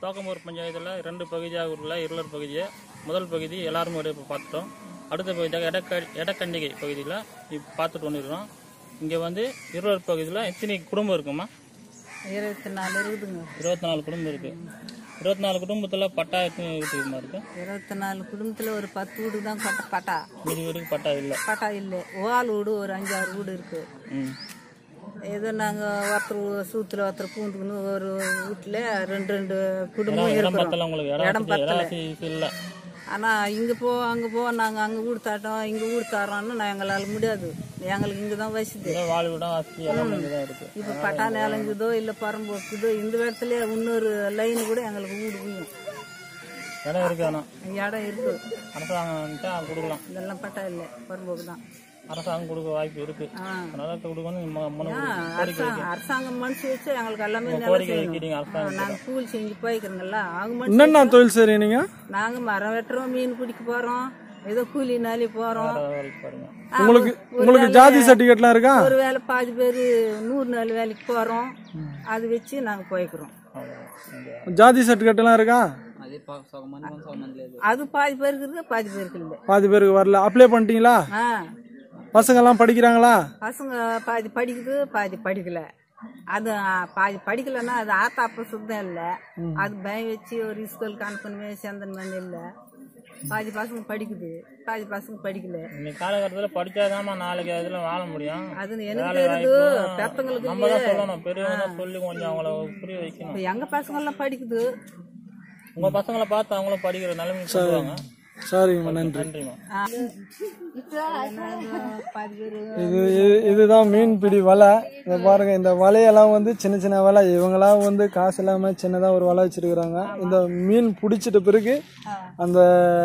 தோக்கம்பூர் பஞ்சாயத்தில் ரெண்டு பகுதியாக உள்ள இருளர் பகுதியை முதல் பகுதி எல்லாரும் ஒரு இப்போ பார்த்துட்டோம் அடுத்த பகுதியாக எடக்க எடக்கண்டிகை பகுதியில் இப்போ பார்த்துட்டு வந்துருக்கோம் இங்கே வந்து இருளர் பகுதியில் எத்தனை குடும்பம் இருக்குமா இருபத்தி நாலு இருக்குதுங்க இருபத்தி நாலு குடும்பம் இருக்குது இருபத்தி நாலு குடும்பத்தில் பட்டா எத்தனை வீட்டுக்குமா இருக்குது இருபத்தி நாலு குடும்பத்தில் ஒரு பத்து வீடு தான் பட்டா பட்டா மீதி வீட்டுக்கு பட்டா இல்லை பட்டா இல்லை ஓவால் வீடு ஒரு அஞ்சாறு வீடு இருக்கு ம் ஏதோ நாங்கள் ஒருத்தர் சூத்துல ஒருத்தர் பூந்துக்கணும் ஒரு வீட்டில் ரெண்டு ரெண்டு குடும்பம் இடம் இருக்கிறோம் பத்தல உங்களுக்கு இடம் இடம் வசதி- இடம் பத்தல. வசதி இல்லை ஆனால் இங்கே போ அங்கே போ நாங்கள் அங்கே வீடு தாட்டோம் இங்கே வீடு தரோம்னு நான் எங்களால் முடியாது எங்களுக்கு இங்கே தான் வசதி இடம் வாழ்விடம் வசதி எல்லாமே இங்கே தான் இருக்குது இப்போ பட்டா நிலங்குதோ இல்லை பரம்பு இருக்குதோ இந்த இடத்துல இன்னொரு லைன் கூட எங்களுக்கு வீடு புரியும் இடம் இருக்கு ஆனால் இடம் இருக்கு அரசாங்கம் கொடுக்கலாம் இதெல்லாம் பட்டா இல்லை பரம்போக்கு தான் அரசாங்கம் கொடுக்க வாய்ப்பு இருக்கு ஆ அதனால கொடுக்கணும் ம- மனு ஆ, அரசாங்கம் அரசாங்கம் மனசு வச்சு எங்களுக்கு எல்லாமே நிலம் கோரிக்கை செய்யணும் வைக்கிறீங்க அரசாங்கம் நாங்கள் கூலி செஞ்சு போய்க்கிறோங்கல்ல அவங்க மனசு என்னென்ன தொழில் செய்றீங்க நீங்க நாங்கள் மரம் வெட்டுறோம் மீன் பிடிக்க போகிறோம் ஏதோ கூலி நாளி போகிறோம் வேலைக்கு பாருங்க உங்களுக்கு உங்களுக்கு ஜாதி சர்டிஃபிகேட்லாம் இருக்கா ஒரு வேலை பாதி பேர் நூறு நாள் வேலைக்கு போகிறோம் அது வச்சு நாங்கள் போய்க்கிறோம் அவ்வளவுதான். ஜாதி சர்டிஃபிகேட் எல்லாம் இருக்கா அது பாதி பேருக்கு இருக்கு பாதி பேருக்கு இல்லை பாதி பேருக்கு வரல அப்ளை பண்ணிட்டீங்களா ஆ பசங்க எல்லாம் படிக்கிறாங்களா பசங்க பாதி படிக்குது பாதி படிக்கல அது ஆ, பாதி படிக்கலைன்னா அது ஆத்தா அப்பா சுத்தம் இல்லை அது பயம் வச்சு ஒரு ஸ்கூலுக்கு அனுப்பணுமே சேர்ந்தன் மணி இல்லை பாதி பசங்க படிக்குது பாதி பசங்க படிக்கல இன்னைக்கு காலகட்டத்தில் படிச்சாதாம்மா நாளைக்கு அதில் வாழ முடியும் அது எனக்கு வேலை தெரியுது வாய்ப்பு பெத்தங்களுக்கு நம்ம தான் சொல்லணும் பெரியவங்க தான் சொல்லி கொஞ்சம் அவங்கள புரிய வைக்கணும் இப்போ எங்க பசங்க எல்லாம் படிக்குது உங்க பசங்களை பார்த்து அவங்களும் படிக்கிற நிலைமைக்கு சொல்லுவாங்க சரிங்கம்மா நன்றி நன்றிம்மா ஆ. பாதி பேர் இது இது- இதுதான் மீன்பிடி வலை இதை பாருங்க இந்த வலையெல்லாம் வந்து சின்ன சின்ன வலை இவங்களாம் வந்து காசு இல்லாம சின்னதா ஒரு வலை வச்சிருக்கிறாங்க இந்த மீன் பிடிச்சிட்ட பிறகு அந்த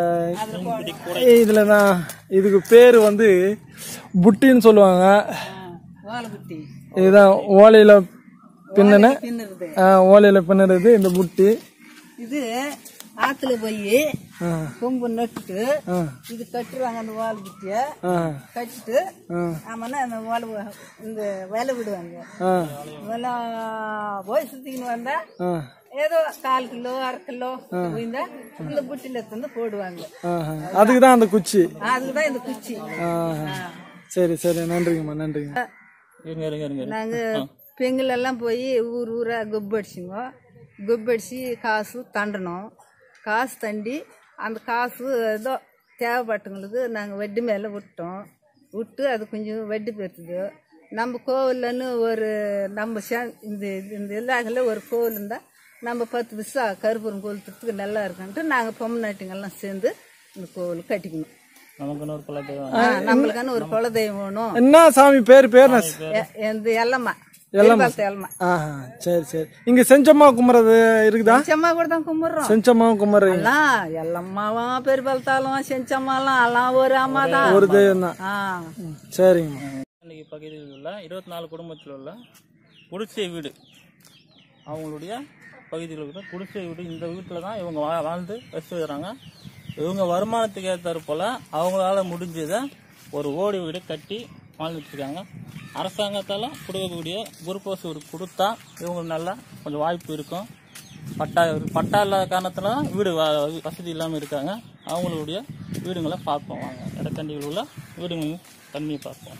இதுல தான் இதுக்கு பேர் வந்து புட்டின்னு சொல்லுவாங்க ஓலகுட்டி இதுதான் ஓலையில பின்னன தின்னுறது ஆ, ஓலையில பின்னுறது இந்த புட்டி இது ஆத்துல போய் ஆ, கொம்பு நட்டுட்டு ஆ, இது கட்டுறாங்க அந்த ஓலகுட்டிய ஆ, கட்டிட்டு ஆ, ஆமாண்ணா அந்த ஓலை இந்த வேலை விடுவாங்க ஆ, வேலை போய் சுத்திக்கின்னு வந்தா ஆ, ஏதோ கால் கிலோ அரை கிலோ போயிருந்தா இந்த புட்டில எடுத்து போடுவாங்க ஆ. அதுக்கு தான் அந்த குச்சி அதுதான் இந்த குச்சி ஆ, சரி சரி நன்றிங்கம்மா நன்றிங்க இருங்க இருங்க இருங்க இருங்க. நாங்க பெண்கள் எல்லாம் போய் ஊர் ஊரா கொப்பு அடிச்சுங்க கொப்பு அடிச்சு காசு தண்டணும் காசு தண்டி அந்த காசு ஏதோ தேவைப்பட்டவங்களுக்கு நாங்கள் வட்டி மேலே விட்டோம் விட்டு அது கொஞ்சம் வட்டி பெருத்துது நம்ம கோவில்லன்னு ஒரு நம்ம சே இந்த இந்த இல்லாகல ஒரு கோவில் இருந்தால் நம்ம பத்து விசா கருப்பூரம் கோவிலுக்கு நல்லா இருக்குன்ட்டு நாங்கள் பொம்மநாட்டிங்கெல்லாம் சேர்ந்து இந்த கோவில் கட்டிக்கணும் நமக்கு இன்னொரு குல தெய்வம் ஆ, நம்மளுக்கான ஒரு குலதெய்வம் வேணும் என்ன சாமி பேர் பேர் என்ன எ- எந்த எல்லம்மா எல்லம்மா எல்லம்மா ஆஹா சரி சரி இங்க செஞ்சம்மா கும்புறது இருக்குதா செஞ்சம்மா கூட தான் கும்பிடுறோம் செஞ்சம்மாவும் கும்புறீங்க எல்லாம் எல்லம்மாவும் பெருபலத்தாலும் செஞ்சம்மாலாம் எல்லாம் ஒரு அம்மா தான் ஒரு தெய்வம் தான் ஆ சரிங்கம்மா இன்னைக்கு பகுதியில் உள்ள இருபத்தி நாலு குடும்பத்தில் உள்ள குடிசை வீடு அவங்களுடைய பகுதியில் இருக்கிற குடிசை வீடு இந்த வீட்டில் தான் இவங்க வா வாழ்ந்து வச்சுக்கிறாங்க இவங்க வருமானத்துக்கு ஏற்றாறு போல் அவங்களால முடிஞ்சதை ஒரு ஓடி வீடு கட்டி வாழ்ந்துட்டு இருக்காங்க அரசாங்கத்தால் கொடுக்கக்கூடிய குருப்போஸ் வீடு கொடுத்தா இவங்க நல்லா கொஞ்சம் வாய்ப்பு இருக்கும் பட்டா பட்டா இல்லாத காரணத்தில் தான் வீடு வ- வசதி இல்லாமல் இருக்காங்க அவங்களுடைய வீடுங்களை பார்ப்போம் வாங்க இடக்கண்டிகள் உள்ள வீடுங்களையும் தண்ணியை பார்ப்போம்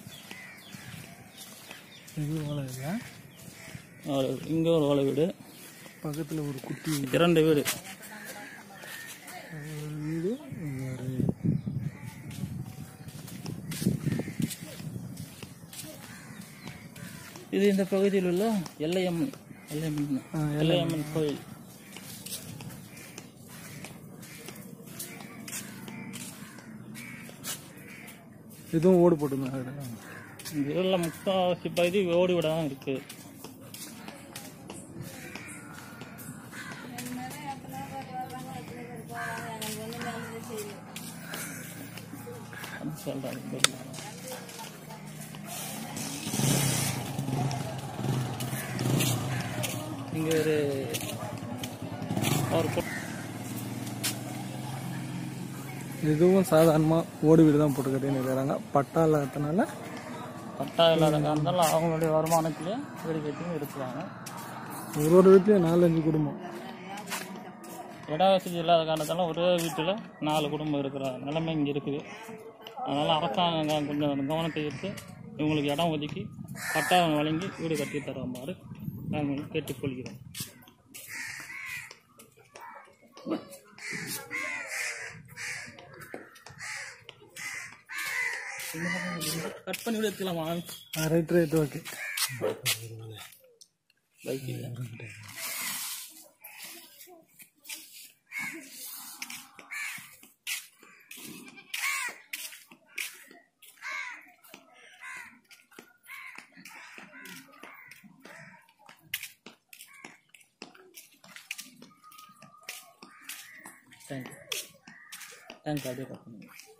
அவ்வளவு. இங்க ஒரு ஓலை வீடு பக்கத்துல ஒரு குட்டி இரண்டு வீடு வீடு இங்க ஒரு இது இந்த பகுதியில் உள்ள எல்லையம்மன் எல்லையம்மன் எல்லையம்மன் கோயில் இதுவும் ஓடு போட்டுருந்தாங்க இங்க உள்ள முக்காவாசி பகுதி ஓடி விட தான் இருக்கு சொல்றாங்க இங்க ஒரு ஒரு கு- இதுவும் சாதாரணமா ஓடு வீடு தான் போட்டு கட்டின்னு இருக்கிறாங்க பட்டா இல்லாததுனால பட்டா இல்லாத காரணத்தால் அவங்களுடைய வருமானத்திலே வீடு கட்டி இருக்கிறாங்க ஒரு ஒரு வீட்லயும் நாலஞ்சு குடும்பம் இட வசதி இல்லாத காரணத்தால ஒரே வீட்டில் நாலு குடும்பம் இருக்கிற நிலைமை இங்கே இருக்குது அதனால் அரசாங்கம் கொஞ்சம் கவனத்தை எடுத்து இவங்களுக்கு இடம் ஒதுக்கி பட்டாளம் வழங்கி வீடு கட்டி தருமாறு நாங்கள் கேட்டுக்கொள்கிறோம் கட் பண்ணி விட எடுத்துக்கலாமா right right okay bike thank you thank you அப்படியே கட் பண்ணுங்க